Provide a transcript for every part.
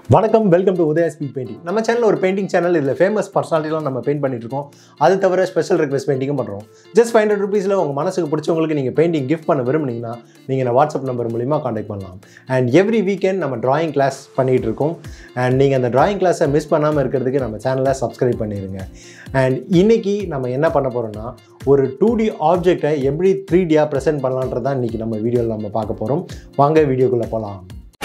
வணக்கம் welcome to Udaya speed painting நம்ம channel ஒரு பெயிண்டிங் சேனல் இதில் ஃபேமஸ் பர்சனாலிட்டிலாம் நம்ம பெயிண்ட் பண்ணிட்டு இருக்கோம் அது தவிர ஸ்பெஷல் ரெக்வெஸ்ட் பெயிண்டிங்கும் பண்ணுறோம் ஜஸ்ட் ஃபைவ் ஹண்ட்ரட் ருபீஸில் உங்கள் மனசுக்கு பிடிச்சவங்களுக்கு நீங்கள் பெயிண்டிங் கிஃப்ட் பண்ண விரும்புனீங்கன்னா நீங்கள் நான் வாட்ஸ்அப் நம்பர் மூலிமா காண்டாக்ட் பண்ணலாம் அண்ட் எவ்ரி வீக்கெண்ட் நம்ம டிராயிங் கிளாஸ் பண்ணிகிட்டு இருக்கோம் அண்ட் நீங்கள் அந்த டிராயிங் கிளாஸை மிஸ் பண்ணாமல் இருக்கிறதுக்கு நம்ம சேனலை சப்ஸ்கிரைப் பண்ணிடுங்க அண்ட் இன்னைக்கு நம்ம என்ன பண்ண போகிறோம்னா ஒரு டூ டி ஆப்ஜெக்டை எப்படி த்ரீ டியாக ப்ரெசென்ட் பண்ணலான்றதான் இன்றைக்கி நம்ம வீடியோவில் நம்ம பார்க்க போகிறோம் வாங்க வீடியோக்குள்ளே போகலாம்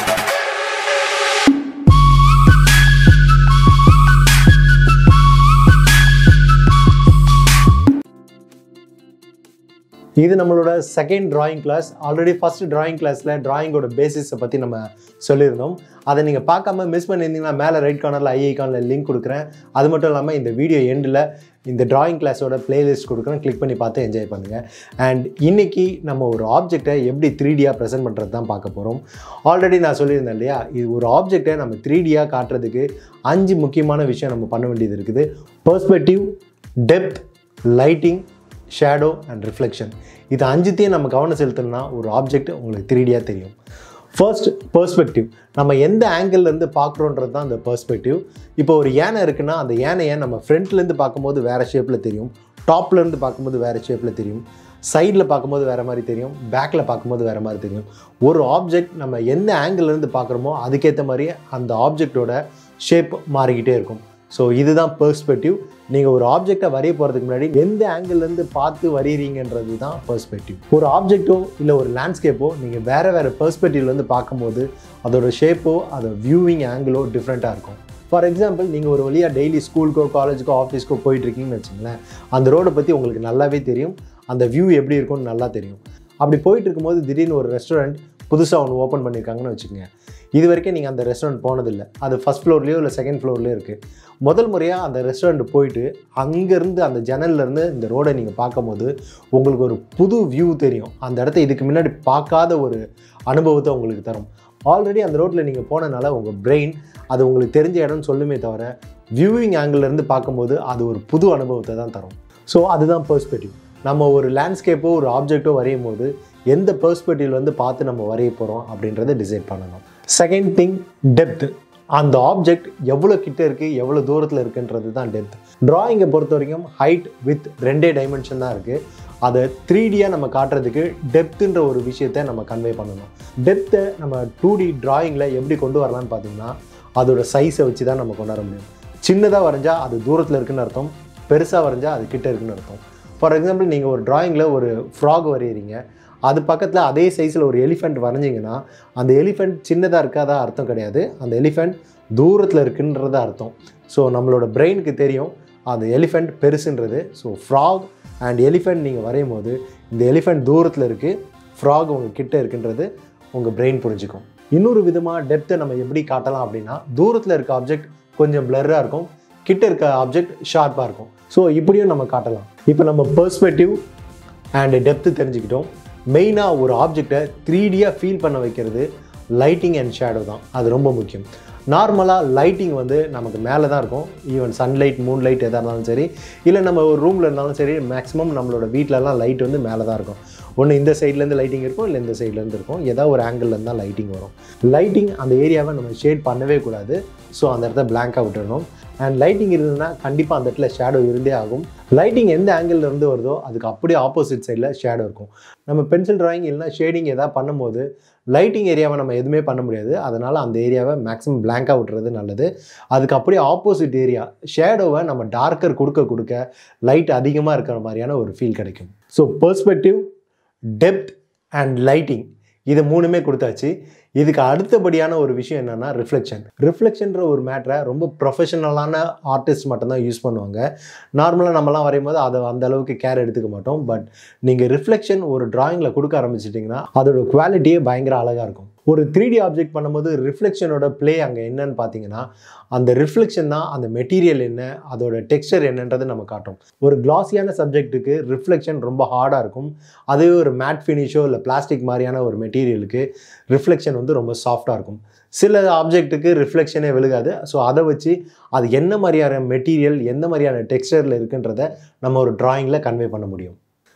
இது நம்மளோட second drawing class already first drawing கிளாஸில் டிராயிங்கோட பேசிஸை பற்றி நம்ம சொல்லியிருந்தோம் அதை நீங்கள் பார்க்காம மிஸ் பண்ணியிருந்தீங்கன்னா மேலே ரைட் கார்னரில் ஐ ஐக்கானில் லிங்க் கொடுக்குறேன் அது மட்டும் இல்லாமல் இந்த வீடியோ எண்டில் இந்த டிராயிங் கிளாஸோட பிளேலிஸ்ட் கொடுக்குறேன் கிளிக் பண்ணி பார்த்து என்ஜாய் பண்ணுங்கள் அண்ட் இன்னைக்கு நம்ம ஒரு ஆப்ஜெக்டை எப்படி த்ரீ டியாக ப்ரெசென்ட் பண்ணுறது தான் பார்க்க போகிறோம் ஆல்ரெடி நான் சொல்லியிருந்தேன் இல்லையா இது ஒரு ஆப்ஜெக்டை நம்ம த்ரீ டியாக காட்டுறதுக்கு அஞ்சு முக்கியமான விஷயம் நம்ம பண்ண வேண்டியது இருக்குது perspective depth lighting shadow and reflection இது அஞ்சுத்தையும் நம்ம கவனம் செலுத்தணும்னா ஒரு ஆப்ஜெக்ட் உங்களுக்கு த்ரீடியாக தெரியும் ஃபர்ஸ்ட் பெர்ஸ்பெக்டிவ் நம்ம எந்த ஆங்கிள்லேருந்து பார்க்குறோன்றது தான் அந்த பெர்ஸ்பெக்டிவ் இப்போ ஒரு யானை இருக்குன்னா அந்த யானையை நம்ம ஃப்ரண்ட்லேருந்து பார்க்கும்போது வேறு ஷேப்பில் தெரியும் டாப்லேருந்து பார்க்கும்போது வேறு ஷேப்பில் தெரியும் சைடில் பார்க்கும்போது வேறு மாதிரி தெரியும் பேக்கில் பார்க்கும்போது வேறு மாதிரி தெரியும் ஒரு ஆப்ஜெக்ட் நம்ம எந்த ஆங்கிள்லேருந்து பார்க்குறோமோ அதுக்கேற்ற மாதிரி அந்த ஆப்ஜெக்டோட ஷேப் மாறிக்கிட்டே இருக்கும் ஸோ இதுதான் பெர்ஸ்பெக்டிவ் நீங்கள் ஒரு ஆப்ஜெக்டை வரைய போகிறதுக்கு முன்னாடி எந்த ஆங்கிள்லேருந்து பார்த்து வரைகிறீங்கன்றது தான் பெர்ஸ்பெக்டிவ் ஒரு ஆப்ஜெக்ட்டோ இல்லை ஒரு லேண்ட்ஸ்கேப்போ நீங்கள் வேறு வேறு பெர்ஸ்பெக்டிவ்லேருந்து பார்க்கும்போது அதோட ஷேப்போ அதோட வியூவிங் ஆங்கிளோ டிஃப்ரெண்ட்டாக இருக்கும் ஃபார் எக்ஸாம்பிள் நீங்கள் ஒரு வழியாக டெய்லி ஸ்கூலுக்கோ காலேஜுக்கோ ஆஃபீஸ்க்கோ போயிட்டுருக்கீங்கன்னு வச்சுங்களேன் அந்த ரோடை பற்றி உங்களுக்கு நல்லாவே தெரியும் அந்த வியூ எப்படி இருக்கும்னு நல்லா தெரியும் அப்படி போயிட்டு இருக்கும்போது திடீர்னு ஒரு ரெஸ்டாரண்ட் புதுசாக ஒன்று ஓப்பன் பண்ணியிருக்காங்கன்னு வச்சுக்கோங்க இது வரைக்கும் நீங்கள் அந்த ரெஸ்டாரண்ட் போனதில்லை அது ஃபஸ்ட் ஃப்ளோர்லேயோ இல்லை செகண்ட் ஃப்ளோர்லேயோ இருக்குது முதல் முறையாக அந்த ரெஸ்டாரண்ட் போயிட்டு அங்கேருந்து அந்த ஜன்னல்லேருந்து இந்த ரோடை நீங்கள் பார்க்கும்போது உங்களுக்கு ஒரு புது வியூ தெரியும் அந்த இடத்த இதுக்கு முன்னாடி பார்க்காத ஒரு அனுபவத்தை உங்களுக்கு தரும் ஆல்ரெடி அந்த ரோட்டில் நீங்கள் போனனால உங்கள் பிரெயின் அது உங்களுக்கு தெரிஞ்ச இடம்னு சொல்லுமே தவிர வியூவிங் ஆங்கிள்லேருந்து பார்க்கும்போது அது ஒரு புது அனுபவத்தை தான் தரும் ஸோ அதுதான் பெர்ஸ்பெக்டிவ் நம்ம ஒரு லேண்ட்ஸ்கேப்போ ஒரு ஆப்ஜெக்டோ வரையும் போது எந்த பெர்ஸ்பெக்டிவ்ல வந்து பார்த்து நம்ம வரைய போகிறோம் அப்படின்றத டிசைட் பண்ணணும் செகண்ட் திங் டெப்த் அந்த ஆப்ஜெக்ட் எவ்வளோ கிட்ட இருக்குது எவ்வளோ தூரத்தில் இருக்குன்றது தான் டெப்த் ட்ராயிங்கை பொறுத்த வரைக்கும் ஹைட் வித் ரெண்டே டைமென்ஷன் தான் இருக்குது அதை த்ரீ டியாக நம்ம காட்டுறதுக்கு டெப்த்துன்ற ஒரு விஷயத்தை நம்ம கன்வே பண்ணணும் டெப்த்தை நம்ம டூ டி ட்ராயிங்கில் எப்படி கொண்டு வரலாம்னு பார்த்தீங்கன்னா அதோட சைஸை வச்சு தான் நம்ம கொண்டு வர முடியும் சின்னதாக வரைஞ்சால் அது தூரத்தில் இருக்குன்னு அர்த்தம் பெருசாக வரைஞ்சால் அது கிட்ட இருக்குன்னு அர்த்தம் ஃபார் எக்ஸாம்பிள் நீங்கள் ஒரு ட்ராயிங்கில் ஒரு ஃப்ராக் வரைகிறீங்க அது பக்கத்தில் அதே சைஸில் ஒரு எலிஃபெண்ட் வரைஞ்சிங்கன்னா அந்த எலிஃபெண்ட் சின்னதாக இருக்காதா அர்த்தம் கிடையாது அந்த எலிஃபெண்ட் தூரத்தில் இருக்குன்றத அர்த்தம் ஸோ நம்மளோட பிரெயினுக்கு தெரியும் அந்த எலிஃபெண்ட் பெருசுன்றது ஸோ ஃப்ராக் அண்ட் எலிஃபெண்ட் நீங்கள் வரையும் போது இந்த எலிஃபெண்ட் தூரத்தில் இருக்குது ஃப்ராக் உங்கள் கிட்ட இருக்குன்றது உங்கள் பிரெயின் புரிஞ்சுக்கும் இன்னொரு விதமாக டெப்த்தை நம்ம எப்படி காட்டலாம் அப்படின்னா தூரத்தில் இருக்க ஆப்ஜெக்ட் கொஞ்சம் பிளர்ராக இருக்கும் கிட்ட இருக்க ஆப்ஜெக்ட் ஷார்ப்பாக இருக்கும் ஸோ இப்படியும் நம்ம காட்டலாம் இப்போ நம்ம பெர்ஸ்பெக்டிவ் அண்ட் டெப்த்து தெரிஞ்சுக்கிட்டோம் மெயினாக ஒரு ஆப்ஜெக்டை த்ரீ டியாக ஃபீல் பண்ண வைக்கிறது லைட்டிங் அண்ட் ஷேடோ தான் அது ரொம்ப முக்கியம் நார்மலாக லைட்டிங் வந்து நமக்கு மேலே தான் இருக்கும் ஈவன் சன்லைட் மூன் லைட் எதாக இருந்தாலும் சரி இல்லை நம்ம ஒரு ரூமில் இருந்தாலும் சரி மேக்ஸிமம் நம்மளோட வீட்டிலலாம் லைட் வந்து மேலே தான் இருக்கும் ஒன்று இந்த சைட்லேருந்து லைட்டிங் இருக்கும் இல்லை இந்த சைட்லேருந்து இருக்கும் ஏதாவது ஒரு ஆங்கிள்லேருந்து தான் லைட்டிங் வரும் லைட்டிங் அந்த ஏரியாவை நம்ம ஷேட் பண்ணவே கூடாது ஸோ அந்த இடத்த பிளாங்காக விட்டுறணும் அண்ட் லைட்டிங் இருந்ததுன்னா கண்டிப்பாக அந்த இடத்துல ஷேடோ இருந்தே ஆகும் லைட்டிங் எந்த ஆங்கிள் இருந்து வருதோ அதுக்கு அப்படியே ஆப்போசிட் சைடில் ஷேடோ இருக்கும் நம்ம பென்சில் ட்ராயிங் இல்லைனா ஷேடிங் எதாவது பண்ணும்போது லைட்டிங் ஏரியாவை நம்ம எதுவுமே பண்ண முடியாது அதனால் அந்த ஏரியாவை மேக்ஸிமம் பிளாங்காக விட்டுறது நல்லது அதுக்கு அப்படியே ஆப்போசிட் ஏரியா ஷேடோவை நம்ம டார்க்கர் கொடுக்க கொடுக்க லைட் அதிகமாக இருக்கிற மாதிரியான ஒரு ஃபீல் கிடைக்கும் so perspective depth and lighting இது மூணுமே கொடுத்தாச்சு இதுக்கு அடுத்தபடியான ஒரு விஷயம் என்னென்னா ரிஃப்ளெக்ஷன் ரிஃப்ளெக்ஷன்ற ஒரு மேட்ரை ரொம்ப ப்ரொஃபஷனலான ஆர்டிஸ்ட் மட்டும்தான் யூஸ் பண்ணுவாங்க நார்மலாக நம்மலாம் வரையும் போது அதை அந்த அளவுக்கு கேர் எடுத்துக்க மாட்டோம் பட் நீங்கள் ரிஃப்ளெக்ஷன் ஒரு ட்ராயிங்கில் கொடுக்க ஆரம்பிச்சிட்டிங்கன்னா அதோட குவாலிட்டியே பயங்கர அழகாக இருக்கும் ஒரு த்ரீ டி ஆப்ஜெக்ட் பண்ணும்போது ரிஃப்ளெக்ஷனோட ப்ளே அங்கே என்னன்னு பார்த்தீங்கன்னா அந்த ரிஃப்ளெக்ஷன் தான் அந்த மெட்டீரியல் என்ன அதோட டெக்ஸ்டர் என்னன்றது நம்ம காட்டும் ஒரு கிளாஸியான சப்ஜெக்ட்டுக்கு ரிஃப்ளெக்ஷன் ரொம்ப ஹார்டாக இருக்கும் அதே ஒரு மேட் ஃபினிஷோ இல்லை பிளாஸ்டிக் மாதிரியான ஒரு மெட்டீரியலுக்கு ரிஃப்ளெக்ஷன் வந்து ரொம்ப சாஃப்டாக இருக்கும் சில ஆப்ஜெக்ட்டுக்கு ரிஃப்ளெக்ஷனே விழுகாது ஸோ அதை வச்சு அது என்ன மாதிரியான மெட்டீரியல் எந்த மாதிரியான டெக்ஸ்டரில் இருக்குன்றத நம்ம ஒரு ட்ராயிங்கில் கன்வே பண்ண முடியும்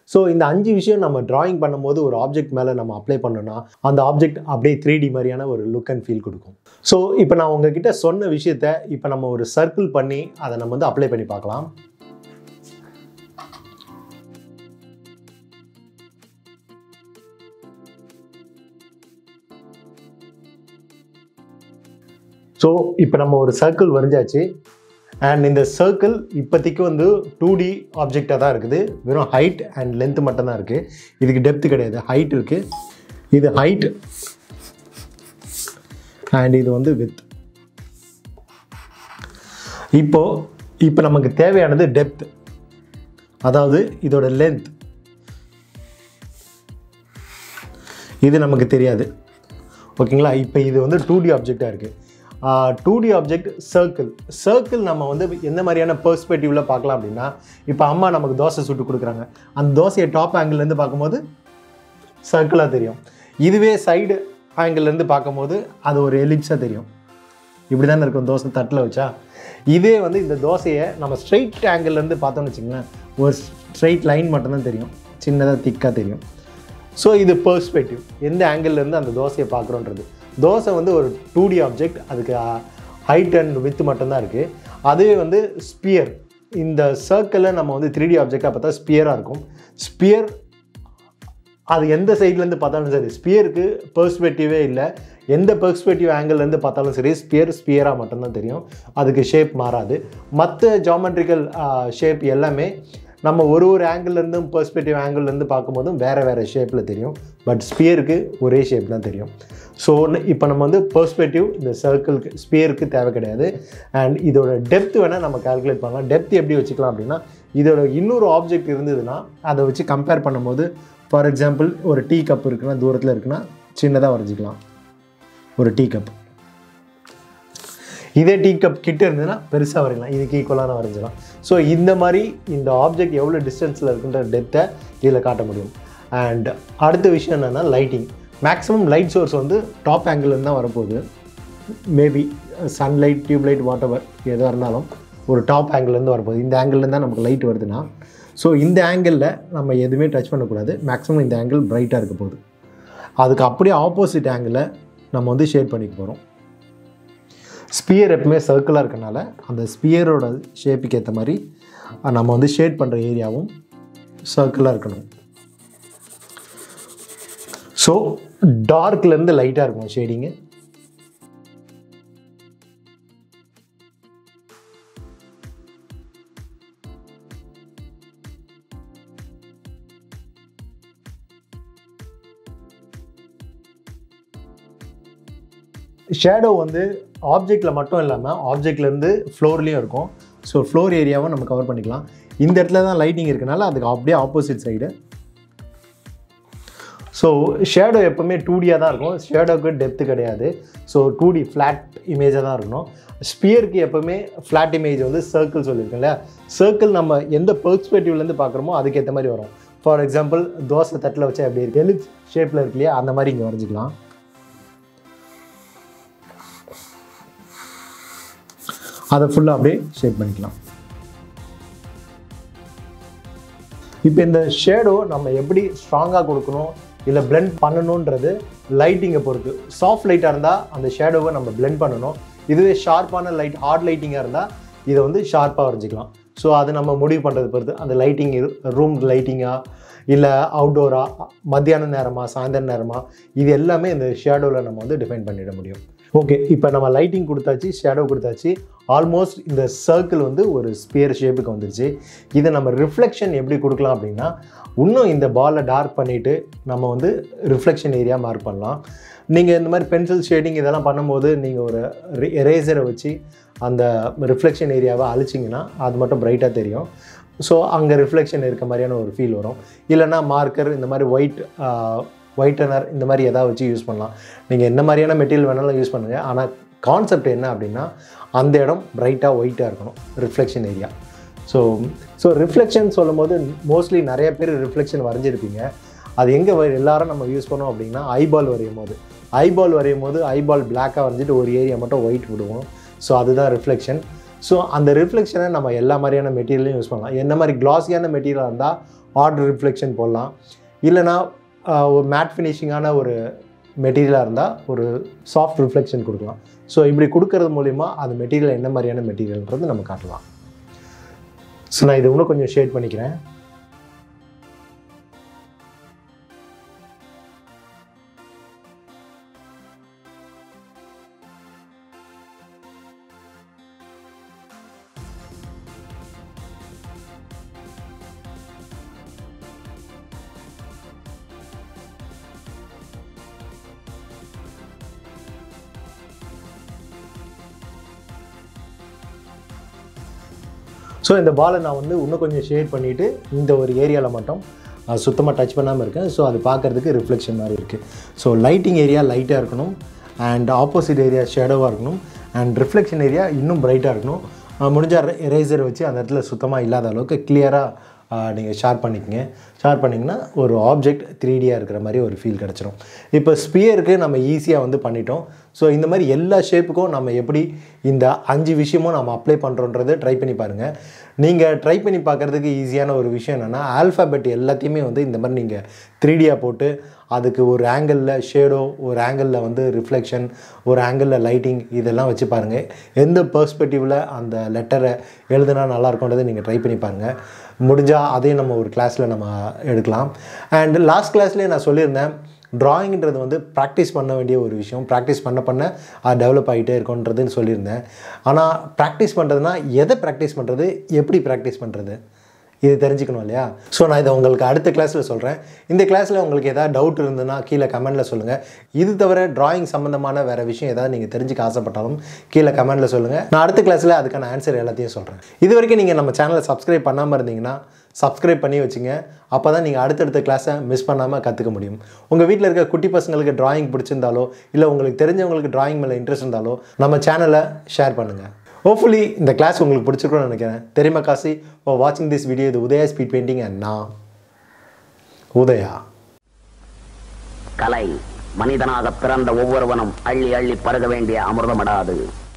ஸோ இந்த அஞ்சு விஷயம் நம்ம டிராயிங் பண்ணும்போது ஒரு ஆப்ஜெக்ட் மேலே நம்ம அப்ளை பண்ணோம்னா அந்த ஆப்ஜெக்ட் அப்படியே த்ரீ டி மாதிரியான ஒரு லுக் அண்ட் ஃபீல் கொடுக்கும் ஸோ இப்போ நான் உங்ககிட்ட சொன்ன விஷயத்த இப்போ நம்ம ஒரு சர்க்கிள் பண்ணி அதை நம்ம வந்து அப்ளை பண்ணி பார்க்கலாம் ஸோ இப்போ நம்ம ஒரு சர்க்கிள் வரைஞ்சாச்சு அண்ட் இந்த சர்க்கிள் இப்போதைக்கு வந்து டூ டி ஆப்ஜெக்டாக தான் இருக்குது வெறும் ஹைட் அண்ட் லென்த் மட்டும் தான் இருக்குது இதுக்கு டெப்த் கிடையாது ஹைட் இருக்குது இது ஹைட் அண்ட் இது வந்து வித் இப்போ இப்போ நமக்கு தேவையானது டெப்த் அதாவது இதோட லென்த் இது நமக்கு தெரியாது ஓகேங்களா இப்போ இது வந்து டூ டி ஆப்ஜெக்டாக இருக்குது two D object circle circle நம்ம வந்து எந்த மாதிரியான பெர்ஸ்பெக்டிவில் பார்க்கலாம் அப்படின்னா இப்போ அம்மா நமக்கு தோசை சுட்டு கொடுக்குறாங்க அந்த தோசையை டாப் ஆங்கிள்லேருந்து பார்க்கும்போது சர்க்கிளாக தெரியும் இதுவே சைடு ஆங்கிள்லேருந்து பார்க்கும்போது அது ஒரு எலிப்ஸாக தெரியும் இப்படி தானே இருக்கும் தோசை தட்டில் வச்சா இதே வந்து இந்த தோசையை நம்ம ஸ்ட்ரைட் ஆங்கிள்லேருந்து பார்த்தோம்னு வச்சுங்களேன் ஒரு ஸ்ட்ரைட் லைன் மட்டும்தான் தெரியும் சின்னதாக திக்காக தெரியும் ஸோ இது பெர்ஸ்பெக்டிவ் எந்த ஆங்கிள்லேருந்து அந்த தோசையை பார்க்குறோன்றது தோசை வந்து ஒரு டூ டி ஆப்ஜெக்ட் அதுக்கு ஹைட் அண்ட் வித் மட்டும்தான் இருக்குது அதுவே வந்து ஸ்பியர் இந்த சர்க்கிளை நம்ம வந்து த்ரீ டி ஆப்ஜெக்டாக பார்த்தா ஸ்பியராக இருக்கும் ஸ்பியர் அது எந்த சைட்லேருந்து பார்த்தாலும் சரி ஸ்பியருக்கு பெர்ஸ்பெக்டிவே இல்லை எந்த பெர்ஸ்பெக்டிவ் ஆங்கிள்லேருந்து பார்த்தாலும் சரி ஸ்பியர் ஸ்பியராக மட்டும்தான் தெரியும் அதுக்கு ஷேப் மாறாது மற்ற ஜாமெட்ரிக்கல் ஷேப் எல்லாமே நம்ம ஒரு ஒரு ஆங்கிள்லேருந்தும் பெர்ஸ்பெக்டிவ் ஆங்கிள்லேருந்து பார்க்கும்போதும் வேறு வேறு ஷேப்பில் தெரியும் பட் ஸ்பியருக்கு ஒரே ஷேப் தான் தெரியும் ஸோ இப்போ நம்ம வந்து பெர்ஸ்பெக்டிவ் இந்த சர்க்கிளுக்கு ஸ்பியருக்கு தேவை கிடையாது அண்ட் இதோட டெப்த் வேணால் நம்ம கால்குலேட் பண்ணலாம் டெப்த் எப்படி வச்சுக்கலாம் அப்படின்னா இதோட இன்னொரு ஆப்ஜெக்ட் இருந்ததுன்னா அதை வச்சு கம்பேர் பண்ணும்போது ஃபார் எக்ஸாம்பிள் ஒரு டீ கப் இருக்குன்னா தூரத்தில் இருக்குன்னா சின்னதாக வரைஞ்சிக்கலாம் ஒரு டீ கப் இதே டீ கப் கிட்ட இருந்ததுன்னா பெருசாக வரையலாம் இதுக்கு ஈக்குவலான வரைஞ்சலாம் ஸோ இந்த மாதிரி இந்த ஆப்ஜெக்ட் எவ்வளோ டிஸ்டன்ஸில் இருக்குன்ற டெப்த்தை இதில் காட்ட முடியும் அண்ட் அடுத்த விஷயம் என்னென்னா லைட்டிங் மேக்ஸிமம் லைட் சோர்ஸ் வந்து டாப் ஆங்கிள்லேருந்து தான் வரப்போகுது maybe sunlight tubelight whatever எதாக இருந்தாலும் ஒரு டாப் ஆங்கிள்லேருந்து வரப்போகுது இந்த ஆங்கிள்லேருந்து தான் நமக்கு லைட் வருதுன்னா ஸோ இந்த ஆங்கிளில் நம்ம எதுவுமே டச் பண்ணக்கூடாது மேக்ஸிமம் இந்த ஆங்கிள் பிரைட்டாக இருக்க போகுது அதுக்கு அப்படியே ஆப்போசிட் ஆங்கிளை நம்ம வந்து ஷேட் பண்ணிக்க போகிறோம் ஸ்பியர் எப்பவுமே சர்க்கிளாக இருக்கனால அந்த ஸ்பியரோட ஷேப்புக்கு ஏற்ற மாதிரி நம்ம வந்து ஷேட் பண்ணுற ஏரியாவும் சர்க்கிளாக இருக்கணும் ஸோ டார்க்லேருந்து லைட்டாக இருக்கும் ஷேடிங்கு ஷேடோ வந்து ஆப்ஜெக்டில் மட்டும் இல்லாமல் ஆப்ஜெக்ட்லேருந்து ஃப்ளோர்லேயும் இருக்கும் ஸோ ஃப்ளோர் ஏரியாவும் நம்ம கவர் பண்ணிக்கலாம் இந்த இடத்துல தான் லைட்டிங் இருக்கனால அதுக்கு அப்படியே ஆப்போசிட் சைடு ஸோ ஷேடோ எப்போவுமே டூ டியாக தான் இருக்கும் ஷேடோக்கு டெப்த்து கிடையாது ஸோ டூ டி ஃப்ளாட் இமேஜாக தான் இருக்கணும் ஸ்பியருக்கு எப்போவுமே ஃப்ளாட் இமேஜ் வந்து சர்க்கிள் சொல்லியிருக்கோம் இல்லையா சர்க்கிள் நம்ம எந்த பெர்ஸ்பெக்டிவ்லேருந்து பார்க்குறோமோ அதுக்கேற்ற மாதிரி வரும் ஃபார் எக்ஸாம்பிள் தோசை தட்டில் வச்சா எப்படி இருக்கு எலிப்ஸ் ஷேப்பில் இருக்கு இல்லையா அந்த மாதிரி இங்கே வரைஞ்சிக்கலாம் அதை ஃபுல்லாக அப்படியே ஷேப் பண்ணிக்கலாம் இப்போ இந்த ஷேடோ நம்ம எப்படி ஸ்ட்ராங்காக கொடுக்கணும் இல்லை blend பண்ணணுன்றது லைட்டிங்கை பொறுத்து சாஃப்ட் லைட்டாக இருந்தால் அந்த ஷேடோவை நம்ம blend பண்ணணும் இதுவே ஷார்ப்பான லைட் ஹார்ட் லைட்டிங்காக இருந்தால் இதை வந்து ஷார்ப்பாக வரைஞ்சிக்கலாம் ஸோ அது நம்ம முடிவு பண்ணுறது பொறுத்து அந்த லைட்டிங் ரூம் லைட்டிங்காக இல்லை அவுட்டோரா மத்தியான நேரமா சாயந்தர நேரமா இது எல்லாமே இந்த ஷேடோவில் நம்ம வந்து டிஃபைன் பண்ணிட முடியும் ஓகே இப்போ நம்ம லைட்டிங் கொடுத்தாச்சு ஷேடோ கொடுத்தாச்சு ஆல்மோஸ்ட் இந்த சர்க்கிள் வந்து ஒரு ஸ்பியர் ஷேப்புக்கு வந்துருச்சு இதை நம்ம ரிஃப்ளெக்ஷன் எப்படி கொடுக்கலாம் அப்படின்னா இன்னும் இந்த பாலை டார்க் பண்ணிவிட்டு நம்ம வந்து ரிஃப்ளெக்ஷன் ஏரியா மார்க் பண்ணலாம் நீங்கள் இந்த மாதிரி பென்சில் ஷேடிங் இதெல்லாம் பண்ணும்போது நீங்கள் ஒரு எரேசரை வச்சு அந்த ரிஃப்ளெக்ஷன் ஏரியாவை அழிச்சிங்கன்னா அது மட்டும் பிரைட்டாக தெரியும் ஸோ அங்கே ரிஃப்ளெக்ஷன் இருக்க மாதிரியான ஒரு ஃபீல் வரும் இல்லைன்னா மார்க்கர் இந்த மாதிரி ஒயிட் ஒயிட்டனர் இந்த மாதிரி எதாவது வச்சு யூஸ் பண்ணலாம் நீங்கள் என்ன மாதிரியான மெட்டீரியல் வேணாலும் யூஸ் பண்ணுங்கள் ஆனால் கான்செப்ட் என்ன அப்படின்னா அந்த இடம் பிரைட்டாக ஒயிட்டாக இருக்கணும் reflection area so so reflection சொல்லும்போது மோஸ்ட்லி நிறைய பேர் ரிஃப்ளெக்ஷன் வரைஞ்சிருப்பீங்க அது எங்கே எல்லாரும் நம்ம யூஸ் பண்ணோம் அப்படின்னா ஐபால் வரையும் போது ஐபால் வரையும் போது ஐபால் பிளாக்காக வரைஞ்சிட்டு ஒரு ஏரியா மட்டும் ஒயிட் விடுவோம் ஸோ அதுதான் ரிஃப்ளெக்ஷன் ஸோ அந்த ரிஃப்ளெக்ஷனை நம்ம எல்லா மாதிரியான மெட்டீரியலையும் யூஸ் பண்ணலாம் என்ன மாதிரி கிளாஸியான மெட்டீரியலாக இருந்தால் ஆர்டர் ரிஃப்ளெக்ஷன் போடலாம் இல்லைனா ஆஹ், ஒரு மேட் ஃபினிஷிங்கான ஒரு மெட்டீரியலாக இருந்தால் ஒரு சாஃப்ட் ரிஃப்ளெக்ஷன் கொடுக்கலாம் ஸோ இப்படி கொடுக்கறது மூலிமா அந்த மெட்டீரியல் என்ன மாதிரியான மெட்டீரியல்ன்றது நம்ம காட்டலாம் ஸோ நான் இதை இன்னும் கொஞ்சம் ஷேட் பண்ணிக்கிறேன் ஸோ இந்த பாலை நான் வந்து இன்னும் கொஞ்சம் ஷேட் பண்ணிவிட்டு இந்த ஒரு ஏரியாவில் மட்டும் சுத்தமாக டச் பண்ணாமல் இருக்கேன் ஸோ அது பார்க்குறதுக்கு ரிஃப்ளெக்ஷன் மாதிரி இருக்குது ஸோ லைட்டிங் ஏரியா லைட்டாக இருக்கணும் அண்ட் ஆப்போசிட் ஏரியா ஷேடோவாக இருக்கணும் அண்ட் ரிஃப்ளெக்ஷன் ஏரியா இன்னும் பிரைட்டாக இருக்கணும் அஹ் முடிஞ்சா எரேசர் வச்சு அந்த இடத்துல சுத்தமாக இல்லாத அளவுக்கு கிளியராக நீங்கள் ஷேர் பண்ணிக்கங்க ஷேர் பண்ணிங்கன்னா ஒரு ஆப்ஜெக்ட் த்ரீ டியாக இருக்கிற மாதிரி ஒரு ஃபீல் கிடச்சிரும் இப்போ ஸ்பியருக்கு நம்ம ஈஸியாக வந்து பண்ணிட்டோம் ஸோ இந்த மாதிரி எல்லா ஷேப்புக்கும் நம்ம எப்படி இந்த அஞ்சு விஷயமும் நம்ம அப்ளை பண்ணுறோன்றதை ட்ரை பண்ணி பாருங்கள் நீங்கள் ட்ரை பண்ணி பார்க்குறதுக்கு ஈஸியான ஒரு விஷயம் என்னென்னா ஆல்ஃபாபெட் எல்லாத்தையுமே வந்து இந்த மாதிரி நீங்கள் த்ரீ டியாக போட்டு அதுக்கு ஒரு ஆங்கிளில் ஷேடோ ஒரு ஆங்கிளில் வந்து ரிஃப்ளெக்ஷன் ஒரு ஆங்கிளில் லைட்டிங் இதெல்லாம் வச்சு பாருங்கள் எந்த பெர்ஸ்பெக்டிவில் அந்த லெட்டரை எழுதுனா நல்லா இருக்கும்ன்றதை நீங்கள் ட்ரை பண்ணி பாருங்கள் முடிஞ்சால் அதையும் நம்ம ஒரு கிளாஸில் நம்ம எடுக்கலாம் அண்ட் லாஸ்ட் கிளாஸ்லேயே நான் சொல்லியிருந்தேன் ட்ராயிங்ன்றது வந்து ப்ராக்டிஸ் பண்ண வேண்டிய ஒரு விஷயம் ப்ராக்டிஸ் பண்ண பண்ண அது டெவலப் ஆகிட்டே இருக்கும்ன்றதுன்னு சொல்லியிருந்தேன் ஆனால் ப்ராக்டிஸ் பண்ணுறதுனா எதை ப்ராக்டிஸ் பண்ணுறது எப்படி ப்ராக்டிஸ் பண்ணுறது இது தெரிஞ்சுக்கணும் இல்லையா ஸோ நான் இதை உங்களுக்கு அடுத்த கிளாஸில் சொல்கிறேன் இந்த கிளாஸில் உங்களுக்கு ஏதாவது டவுட் இருந்ததுன்னா கீழே கமெண்ட்டில் சொல்லுங்கள் இது தவிர டிராயிங் சம்மந்தமான வேறு விஷயம் ஏதாவது நீங்கள் தெரிஞ்சுக்க ஆசைப்பட்டாலும் கீழே கமெண்ட்டில் சொல்லுங்கள் நான் அடுத்த கிளாஸில் அதுக்கான ஆன்சர் எல்லாத்தையும் சொல்கிறேன் இது வரைக்கும் நீங்கள் நம்ம சேனலை சப்ஸ்கிரைப் பண்ணாமல் இருந்தீங்கன்னா சப்ஸ்கிரைப் பண்ணி வச்சுங்க அப்போ தான் நீங்கள் அடுத்தடுத்த கிளாஸை மிஸ் பண்ணாமல் கற்றுக்க முடியும் உங்கள் வீட்டில் இருக்க குட்டி பசங்களுக்கு டிராயிங் பிடிச்சிருந்தாலோ இல்லை உங்களுக்கு தெரிஞ்சவங்களுக்கு டிராயிங் மேலே இன்ட்ரெஸ்ட் இருந்தாலோ நம்ம சேனலை ஷேர் பண்ணுங்கள் ஹோப்ஃபுல்லி இந்த கிளாஸ் உங்களுக்கு பிடிச்சிருக்கும்னு நினைக்கிறேன் தெரியுமா காசி ஃபார் வாட்சிங் திஸ் வீடியோ இது உதயா ஸ்பீட் பெயிண்டிங் அண்ட் நான் உதயா கலை மனிதனாக பிறந்த ஒவ்வொருவனும் அள்ளி அள்ளி பருக வேண்டிய அமிர்தமடாது